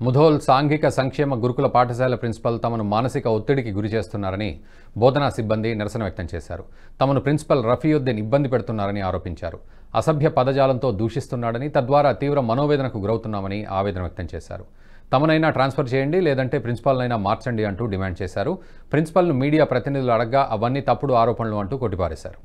ముధోల్ సాంఘిక సంక్షేమ గురుకుల పాఠశాల ప్రిన్సిపల్ తమను మానసిక ఒత్తిడికి గురి చేస్తున్నారని బోధనా సిబ్బంది నిరసన వ్యక్తం చేశారు తమను ప్రిన్సిపల్ రఫీయుద్దీన్ ఇబ్బంది పెడుతున్నారని ఆరోపించారు అసభ్య పదజాలంతో దూషిస్తున్నాడని తద్వారా తీవ్ర మనోవేదనకు గురవుతున్నామని ఆవేదన వ్యక్తం చేశారు తమనైనా ట్రాన్స్ఫర్ చేయండి లేదంటే ప్రిన్సిపాల్నైనా మార్చండి అంటూ డిమాండ్ చేశారు ప్రిన్సిపల్ను మీడియా ప్రతినిధులు అడగ్గా అవన్నీ తప్పుడు ఆరోపణలు అంటూ కొట్టిపారేశారు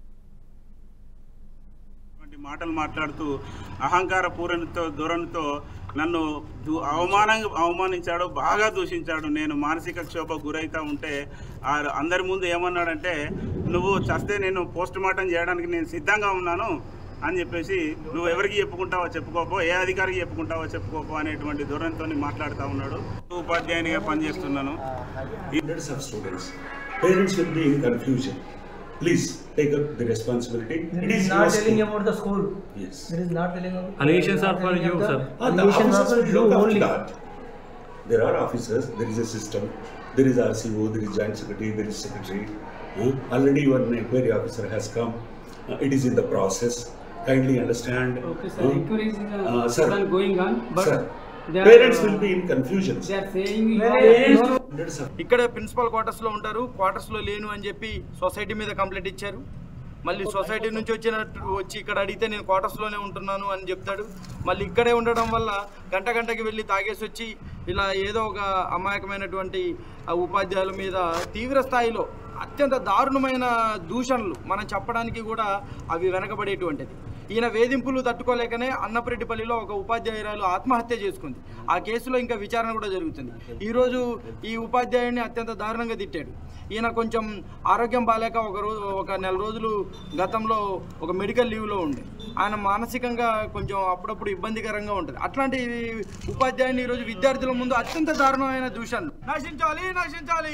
వంటి మాటలు మాట్లాడుతూ అహంకార పూరణతో ధోరణితో నన్ను దు- అవమానం అవమానించాడు బాగా దూషించాడు నేను మానసిక క్షోభ గురైతా ఉంటే ఆ అందరి ముందు ఏమన్నాడంటే నువ్వు చస్తే నేను పోస్ట్ మార్టం చేయడానికి నేను సిద్ధంగా ఉన్నాను అని చెప్పేసి నువ్వు ఎవరికి చెప్పుకుంటావో చెప్పుకోపో ఏ అధికారికి చెప్పుకుంటావో చెప్పుకోపో అనేటువంటి ధోరణితో మాట్లాడుతూ ఉన్నాడు ఉపాధ్యాయునిగా పనిచేస్తున్నాను hundreds of students. Parents will be in confusion. Please take up the responsibility. There It is is not your telling school. about the school. Yes. There is not telling about. Allegations are for telling you, of the- sir. And the Allegations are officers for will you look after only. that. There are officers, there is a system, there is RCO, there is joint secretary, there is secretary. Huh? Already one inquiry officer has come. Uh, it is in the process. Kindly understand. Okay, sir. Huh? Inquiry is uh, Uh, sir. still going on, but Sir, they are, parents uh, will be in confusion. They are saying you Where are- is- no, no. Hundreds of ఇక్కడే principal క్వార్టర్స్లో ఉంటారు క్వార్టర్స్లో లేను అని చెప్పి society మీద complaint ఇచ్చారు మళ్ళీ సొసైటీ నుంచి వచ్చినట్టు వచ్చి ఇక్కడ అడిగితే నేను క్వార్టర్స్లోనే ఉంటున్నాను అని చెప్తాడు మళ్ళీ ఇక్కడే ఉండడం వల్ల గంట గంటకి వెళ్ళి తాగేసి వచ్చి ఇలా ఏదో ఒక అమాయకమైనటువంటి ఆ ఉపాధ్యాయుల మీద తీవ్ర స్థాయిలో అత్యంత దారుణమైన దూషణలు మనం చెప్పడానికి కూడా అవి వెనకబడేటువంటిది ఈయన వేధింపులు తట్టుకోలేకనే అన్నపరెడ్డిపల్లిలో ఒక ఉపాధ్యాయురాలు ఆత్మహత్య చేసుకుంది ఆ కేసులో ఇంకా విచారణ కూడా జరుగుతుంది ఈరోజు ఈ ఉపాధ్యాయుడిని అత్యంత దారుణంగా తిట్టాడు ఈయన కొంచెం ఆరోగ్యం బాగాలేక ఒక రోజు ఒక నెల రోజులు గతంలో ఒక మెడికల్ లీవ్లో ఉండే ఆయన మానసికంగా కొంచెం అప్పుడప్పుడు ఇబ్బందికరంగా ఉంటుంది అట్లాంటి ఉపాధ్యాయుని ఈరోజు విద్యార్థుల ముందు అత్యంత దారుణమైన దూషణలు నశించాలి నశించాలి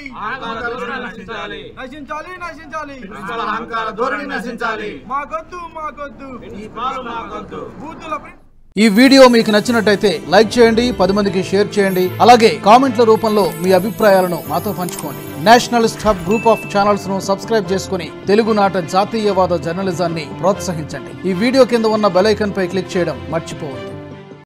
నశించాలి నశించాలి అహంకార ధోరణి నశించాలి మాకొద్దు మాకొద్దు బూతుల ప్రిన్- ఈ వీడియో మీకు నచ్చినట్టయితే లైక్ చేయండి పది మందికి షేర్ చేయండి అలాగే కామెంట్ల రూపంలో మీ అభిప్రాయాలను మాతో పంచుకోండి nationalist hub group of channels ను సబ్స్క్రైబ్ చేసుకుని తెలుగునాట జాతీయవాద జర్నలిజాన్ని ప్రోత్సహించండి ఈ వీడియో కింద ఉన్న బెల్ ఐకాన్ పై క్లిక్ చేయడం మర్చిపోవద్దు